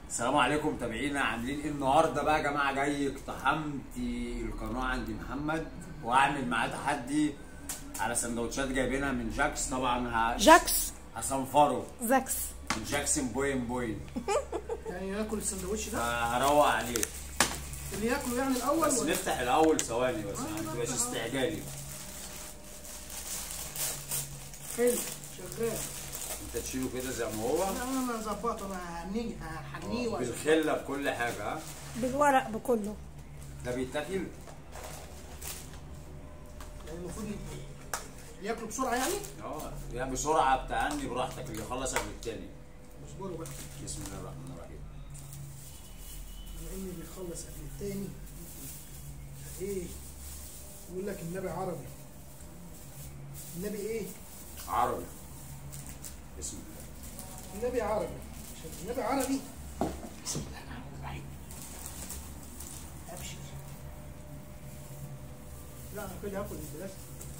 السلام عليكم متابعينا عاملين ايه النهارده بقى يا جماعه جاي اقتحمت القناه عند محمد واعمل معاه تحدي على سندوتشات جايبينها من جاكس طبعا ه- جاكس هصنفره زاكس من جاكسون بوين بوين يعني ياكل السندوتش ده فهروق عليه اللي ياكله يعني الاول بس ولا نفتح الاول ثواني بس ما تبقاش استعجالي حلو شغال انت تشيله كده زي ما هو لا انا ظبطه انا هنيه هحنيه وأظبطه. بالخله بكل حاجه ها بالورق بكله ده بيتاكل يعني المفروض ي- ياكلوا بسرعه يعني اه يعني بسرعه بتعني براحتك اللي يخلص قبل التاني اصبروا بقى بسم الله الرحمن الرحيم بما اني بيخلص قبل التاني ايه يقول لك النبي عربي النبي ايه عربي بسم الله النبي عربي عشان النبي عربي بسم الله الرحمن الرحيم ابشر لا انا كده هاكل البلاستيك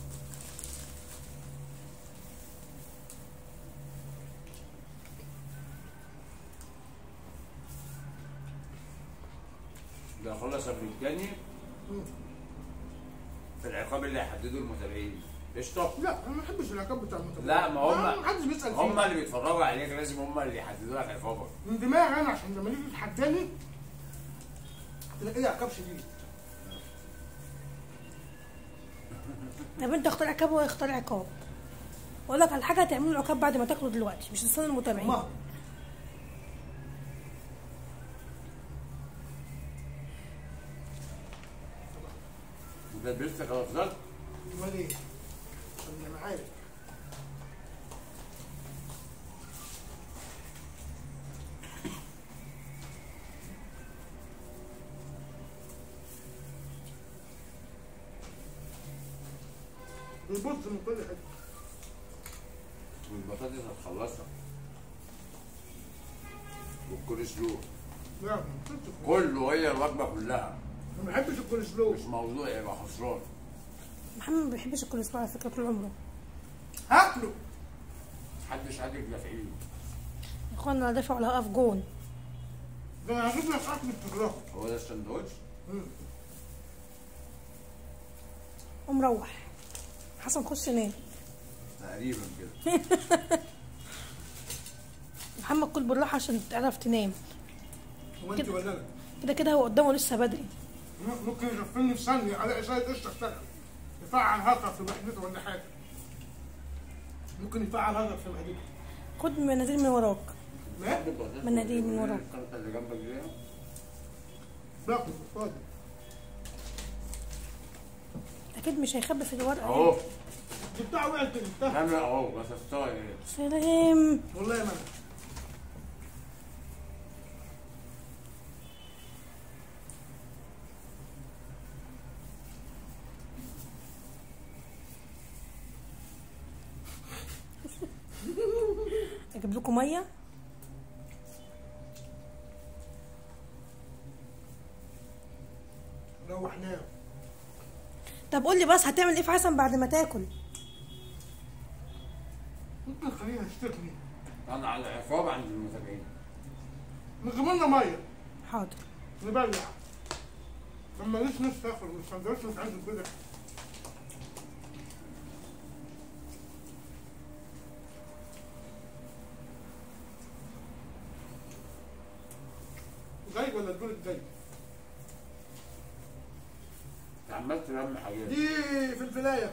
ده خلص قبل التاني مم. في العقاب اللي هيحدده المتابعين قشطه لا انا ما بحبش العقاب بتاع المتابعين لا ما هم ما حدش بيسال فيه هم اللي بيتفرجوا عليك لازم هم اللي يحددوا لك عقابك من دماغي انا عشان لما نيجي تحداني تلاقيه عقاب شديد طب انت اختار عقاب وهو يختار عقاب اقول لك على حاجه هتعملوا العقاب بعد ما تاكلوا دلوقتي مش تستنوا المتابعين ما انت لبستك على افضل امال ايه؟ عشان انا عارف بيبص من كل حته والبطاطس هتخلصها والكول سلو لا ما بيبصش. كله هي الوجبه كلها انا ما بحبش الكول سلو مش موضوع يبقى خسران محمد ما بيحبش الكوليسترول على فكره طول عمره هاكله محدش عادل دافعينه يا اخوانا لا دافع ولا هقف جون ده انا هجيب لك اكل بتكرهه هو ده السندوتش قوم روح حسن خش نام تقريبا كده محمد كل بالراحه عشان تعرف تنام هو انت ولا انا كده كده هو قدامه لسه بدري ممكن يغفلني في ثانيه على ازاي قشطه اشتغل يفعل هاكر في محدته ولا حاجه ممكن يفعل هاكر في محدته خد مناديل من وراك لا مناديل من وراك. الكارته اللي جنبك دي باكل فاضي اكيد مش هيخبي في الورقه اهو جبتها وقعت جبتها كامل اهو بس استوى ايه سلام والله ما اجيب لكم ميه روح نام طب قول لي بس هتعمل ايه في حسن بعد ما تاكل ممكن خليها تشتكني انا على عقاب عند المتابعين نجيب لنا ميه حاضر نبلع لما ليش نفس اكل من السندوتش مش عايز كده جاي ولا الدور الجاي؟ انت عمال تلم حاجات دي فلفلايه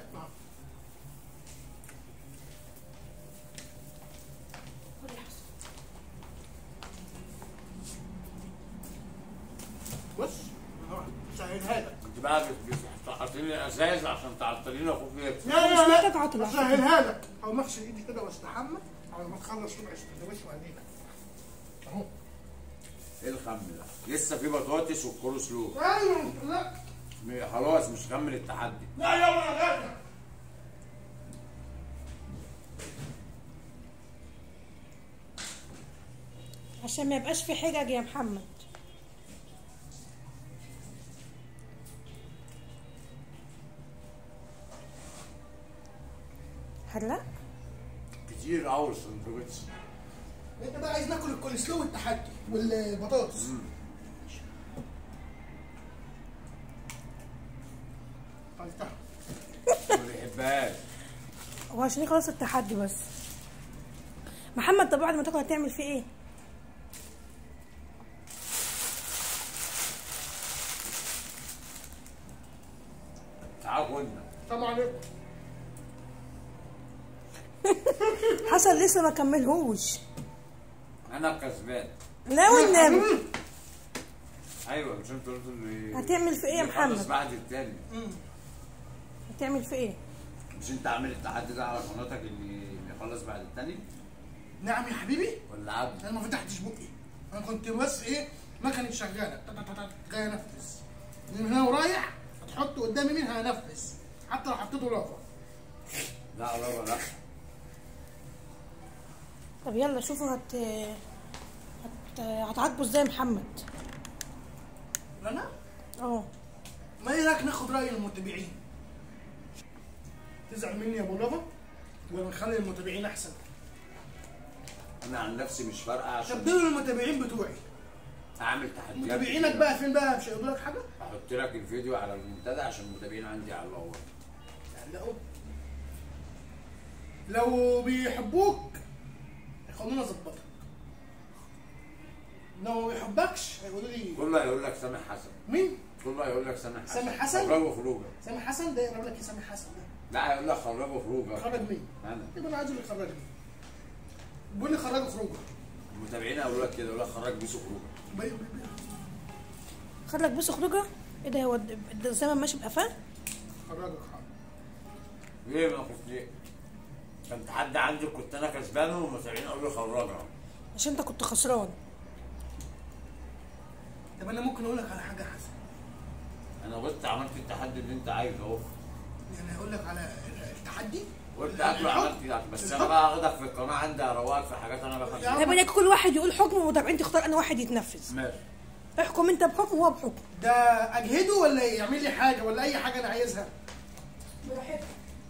بص أنا سهلها لك انت بقى بت- بتحطين لي ازاز عشان تعطلين اخوك ياكل لا مش لا لا محتاج عطل. اسهلها لك او مغسل ايدي كده واستحمى على ما تخلص ربع السندوتش وبعدين اهو ايه الخم ده لسه في بطاطس والكول سلو ايوه لا م- خلاص مش هكمل التحدي لا يلا يا غالي عشان ما يبقاش في حجج يا محمد هلا كتير قوي السندوتش انت بقى عايز ناكل الكولسلو والتحدي والبطاطس قلتها ما بيحبهاش هو عشان يخلص التحدي بس محمد طب بعد ما تاكل هتعمل فيه ايه تعال خدنا السلام عليكم حسن لسه ما كملهوش انا الكسبان لا والنبي ايوه مش انت قلت اللي هتعمل في ايه يا اللي محمد؟ يخلص بعد التاني هتعمل في ايه مش انت عامل التحدي ده على قناتك اللي اللي يخلص بعد التاني نعم يا حبيبي ولا عبد انا ما فتحتش بقي انا كنت بس ايه ما كانت شغاله تا- تا- تا- تا- جاي انفذ من هنا ورايح هتحط قدامي مين هنفذ حتى لو حطيته لافا لا لا لا طب يلا شوفوا هت هت هتعاقبوا ازاي محمد انا اه ما ايه رايك ناخد راي المتابعين تزعل مني يا ابو لافا ولا نخلي المتابعين احسن انا عن نفسي مش فارقه عشان طب دول المتابعين بتوعي اعمل تحديات متابعينك كتير. بقى فين بقى مش هيقولوا لك حاجه احط لك الفيديو على المنتدى عشان المتابعين عندي على الاول يعلقوا لو بيحبوك يخلونا نظبطك لو ما بيحبكش هيقولوا لي كله هيقول لك سامح حسن مين؟ كله هيقول لك سامح حسن سامح حسن؟ خرجه خروجه سامح حسن ده يقرب لك ايه سامح حسن ده؟ لا هيقول لك خرجه خروجه خرج مين؟ انا يبقى انا عايز اللي يخرجني بيقول لي خرجوا خروجه المتابعين هيقولوا لك كده يقول لك خرج بيسو خروجه بي- بي- بي- خد لك بس خروجه ايه ده هو الد- ده الزمن ماشي بقفاه خرجك حاضر ليه ما خفت ليه؟ كان تحدي عندي كنت انا كسبان والمتابعين قالوا لي خرجها عشان انت كنت خسران طب انا ممكن اقول لك على حاجه حسن انا قلت عملت التحدي اللي انت عايزه اهو يعني اقول لك على التحدي قلت اكله عملت يعني بس انا بقى اخدك في القناه عندي اروقك في حاجات انا يا بفهم عم. طب لك كل واحد يقول حكم ومتابعين تختار انا واحد يتنفذ ماشي احكم انت بحكم وهو بحكم ده اجهده ولا يعمل لي حاجه ولا اي حاجه انا عايزها براحتك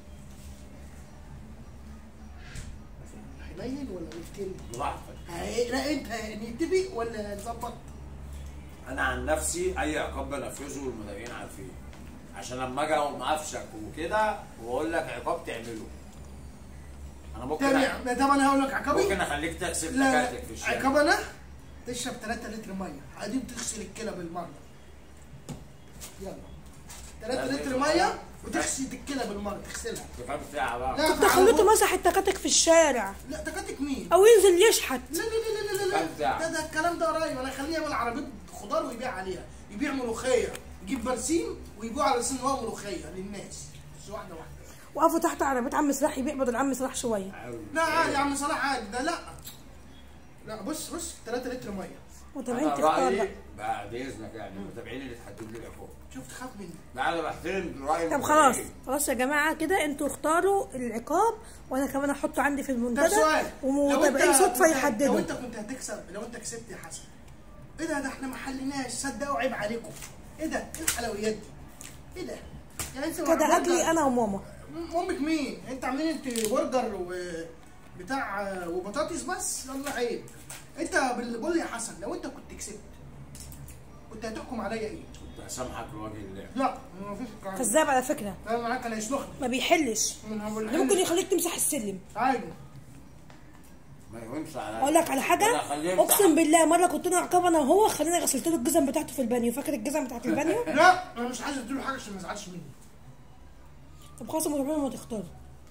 حنين ولا نفتن براحتك هي- لا انت نتفق ولا نظبط انا عن نفسي اي عقاب بنفذه والمتابعين عارفين عشان لما اجي اقوم قفشك وكده واقول لك عقاب تعمله انا ممكن طب أ... طب انا هقول لك عقابي ممكن اخليك تغسل لا تكاتك في الشارع عقاب انا تشرب 3 لتر ميه عايزين تغسل الكلى بالمره يلا 3 لا، لتر زي ميه الفل. وتغسل الكلى بالمره تغسلها في كام ساعه بقى لا كنت خليته مسح التكاتك في الشارع لا تكاتك مين؟ او ينزل يشحت لا لا لا لا لا كام لا ساعة؟ ده ده الكلام ده قريب انا اخليه يعمل عربيه خضار ويبيع عليها يبيع ملوخيه يجيب برسيم ويبيع على سن هو ملوخيه للناس بس واحده واحده وقفوا تحت عربيه عم سلاح يبيع بدل عم سلاح شويه عاوز. لا عادي يا عم صلاح عادي ده لا لا بص بص 3 لتر ميه متابعين انا تختار رايي بقى بعد اذنك يعني المتابعين اللي تحددوا لي العقاب شوف تخاف مني لا انا بحترم راي طب خلاص المتابعين. خلاص يا جماعه كده انتوا اختاروا العقاب وانا كمان احطه عندي في طب المنتدى سؤال ومتابعين صدفه لو يحددوا انت كنت هتكسب لو انت كسبت يا حسن ايه ده ده احنا ما حليناش صدقوا عيب عليكم ايه ده ايه الحلويات دي ايه ده يعني انت كده اكلي انا وماما امك مين انت عاملين انت برجر وبتاع وبطاطس بس يلا عيب انت بال- قول لي يا حسن لو انت كنت كسبت كنت هتحكم عليا ايه كنت هسامحك لوجه الله لا ما فيش الكلام ده. كذاب على فكره انا معاك انا يسلخني ما بيحلش من هقول ده ممكن يخليك تمسح السلم عادي ما يهونش على اقول لك على حاجه ولا خليه يمسح. اقسم بالله مره كنت انا عقاب انا وهو خلينا غسلت له الجزم بتاعته في البانيو فاكر الجزم بتاعت البانيو لا انا مش عايز اديله حاجه عشان ما يزعلش مني طب خلاص المتابعين ما تختاروا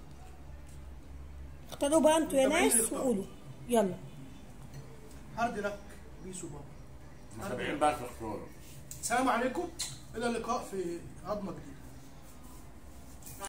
اختاروا بقى انتوا يا المتابعين ناس يختاروا. وقولوا يلا هارد لك بيسو بابا المتابعين بقى تختاروا السلام عليكم الى اللقاء في هضمه جديده